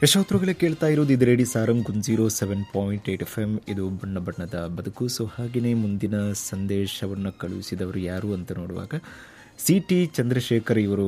ಯಶೋತ್ರುಗಳೇ ಕೇಳ್ತಾ ಇರೋದು ಇದು radio Sarang zero seven point eight F M ಇದು ಬಣ್ಣ ಬಣ್ಣದ ಬದುಕು ಸೊ ಹಾಗೆಯೇ ಮುಂದಿನ ಸಂದೇಶವನ್ನು ಕಳುಹಿಸಿದವರು ಯಾರು ಅಂತ ನೋಡುವಾಗ ಸಿ ಟಿ ಚಂದ್ರಶೇಖರ್ ಇವರು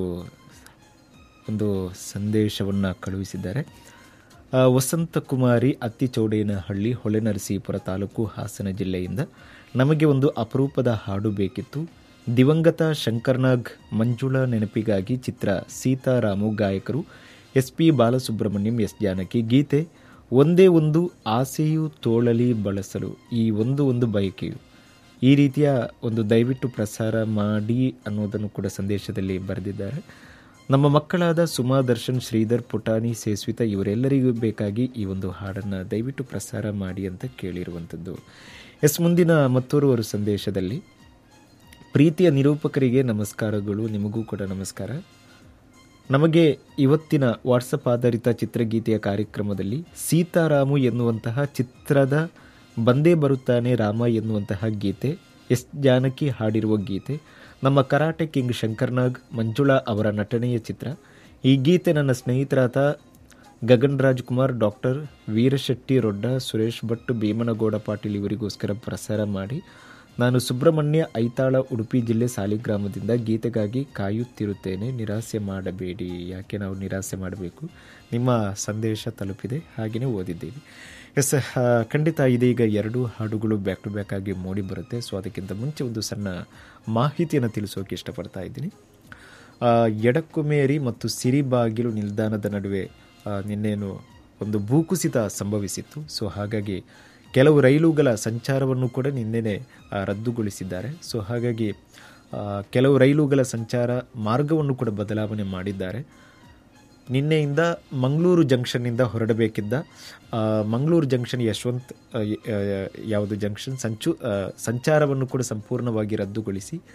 ಒಂದು ಸಂದೇಶವನ್ನು ಕಳುಹಿಸಿದ್ದಾರೆ ಆ, ವಸಂತಕುಮಾರಿ ಅತ್ತಿಚೌಡೇನಹಳ್ಳಿ ಹೊಳೆನರಸೀಪುರ ತಾಲೂಕು ಹಾಸನ ಜಿಲ್ಲೆಯಿಂದ ನಮಗೆ ಒಂದು ಅಪರೂಪದ ಹಾಡು ಬೇಕಿತ್ತು ದಿವಂಗತ ಶಂಕರ್ನಾಗ್ ಮಂಜುಳಾ ನೆನಪಿಗಾಗಿ ಚಿತ್ರ ಸೀತಾರಾಮು ಗಾಯಕರು S P Balasubrahmanyam S Janaki ಗೀತೆ ಒಂದೇ ಒಂದು ಆಸೆಯು ತೋಳಲಿ ಬಳಸಲು ಈ ಒಂದು ಒಂದು ಬಯಕೆಯು ಈ ರೀತಿಯ ಒಂದು ದಯವಿಟ್ಟು ಪ್ರಸಾರ ಮಾಡಿ ಅನ್ನೋದನ್ನು ಕೂಡ ಸಂದೇಶದಲ್ಲಿ ಬರೆದಿದ್ದಾರೆ ನಮ್ಮ ಮಕ್ಕಳಾದ ಸುಮಾ ದರ್ಶನ್ ಶ್ರೀಧರ್ ಪುಟಾಣಿ ಸೇಸ್ವಿತ ಇವರೆಲ್ಲರಿಗೂ ಬೇಕಾಗಿ ಈ ಒಂದು ಹಾಡನ್ನು ದಯವಿಟ್ಟು ಪ್ರಸಾರ ಮಾಡಿ ಅಂತ ಕೇಳಿರುವಂಥದ್ದು ಎಸ್ ಮುಂದಿನ ಮತ್ತೋರ್ವರು ಸಂದೇಶದಲ್ಲಿ ಪ್ರೀತಿಯ ನಿರೂಪಕರಿಗೆ ನಮಸ್ಕಾರಗಳು ನಿಮಗೂ ಕೂಡ ನಮಸ್ಕಾರ ನಮಗೆ ಇವತ್ತಿನ ವಾಟ್ಸಪ್ ಆಧಾರಿತ ಚಿತ್ರಗೀತೆಯ ಕಾರ್ಯಕ್ರಮದಲ್ಲಿ ಸೀತಾರಾಮು ಎನ್ನುವಂತಹ ಚಿತ್ರದ ಬಂದೇ ಬರುತ್ತಾನೆ ರಾಮ ಎನ್ನುವಂತಹ ಗೀತೆ ಎಸ್ ಜಾನಕಿ ಹಾಡಿರುವ ಗೀತೆ ನಮ್ಮ ಕರಾಟೆ ಕಿಂಗ್ ಶಂಕರ್ನಾಗ್ ಮಂಜುಳಾ ಅವರ ನಟನೆಯ ಚಿತ್ರ ಈ ಗೀತೆ ನನ್ನ ಸ್ನೇಹಿತರಾದ ಗಗನ್ ರಾಜ್ ಕುಮಾರ್ ಡಾಕ್ಟರ್ ವೀರಶೆಟ್ಟಿ ರೊಡ್ಡ ಸುರೇಶ್ ಭಟ್ ಭೀಮನಗೌಡ ಪಾಟೀಲ್ ಇವರಿಗೋಸ್ಕರ ಪ್ರಸಾರ ಮಾಡಿ ನಾನು ಸುಬ್ರಹ್ಮಣ್ಯ ಐತಾಳ ಉಡುಪಿ ಜಿಲ್ಲೆ ಸಾಲಿಗ್ರಾಮದಿಂದ ಗೀತೆಗಾಗಿ ಕಾಯುತ್ತಿರುತ್ತೇನೆ ನಿರಾಸೆ ಮಾಡಬೇಡಿ ಯಾಕೆ ನಾವು ನಿರಾಸೆ ಮಾಡಬೇಕು ನಿಮ್ಮ ಸಂದೇಶ ತಲುಪಿದೆ ಹಾಗೆಯೇ ಓದಿದ್ದೀವಿ ಎಸ್ ಆ, ಖಂಡಿತ ಇದೀಗ ಎರಡು ಹಾಡುಗಳು ಬ್ಯಾಕ್ ಟು ಬ್ಯಾಕ್ ಆಗಿ ಮೂಡಿ ಬರುತ್ತೆ ಸೊ ಅದಕ್ಕಿಂತ ಮುಂಚೆ ಒಂದು ಸಣ್ಣ ಮಾಹಿತಿಯನ್ನು ತಿಳಿಸೋಕೆ ಇಷ್ಟಪಡ್ತಾ ಇದ್ದೀನಿ ಆ, ಎಡಕ್ಕುಮೇರಿ ಮತ್ತು ಸಿರಿಬಾಗಿಲು ನಿಲ್ದಾಣದ ನಡುವೆ ಆ, ನಿನ್ನೇನು ಒಂದು ಭೂಕುಸಿತ ಸಂಭವಿಸಿತ್ತು ಸೊ ಹಾಗಾಗಿ ಕೆಲವು ರೈಲುಗಳ ಸಂಚಾರವನ್ನು ಕೂಡ ನಿನ್ನೆನೆ ಆ, ರದ್ದುಗೊಳಿಸಿದ್ದಾರೆ ಸೊ ಹಾಗಾಗಿ ಆ, ಕೆಲವು ರೈಲುಗಳ ಸಂಚಾರ ಮಾರ್ಗವನ್ನು ಕೂಡ ಬದಲಾವಣೆ ಮಾಡಿದ್ದಾರೆ ನಿನ್ನೆಯಿಂದ ಮಂಗಳೂರು ಜಂಕ್ಷನ್ನಿಂದ ಹೊರಡಬೇಕಿದ್ದ ಆ, ಮಂಗಳೂರು ಜಂಕ್ಷನ್ ಯಶವಂತ್ ಆ, ಯ- ಆ, ಯಾವುದು ಜಂಕ್ಷನ್ ಸಂಚು ಆ, ಸಂಚಾರವನ್ನು ಕೂಡ ಸಂಪೂರ್ಣವಾಗಿ ರದ್ದುಗೊಳಿಸಿ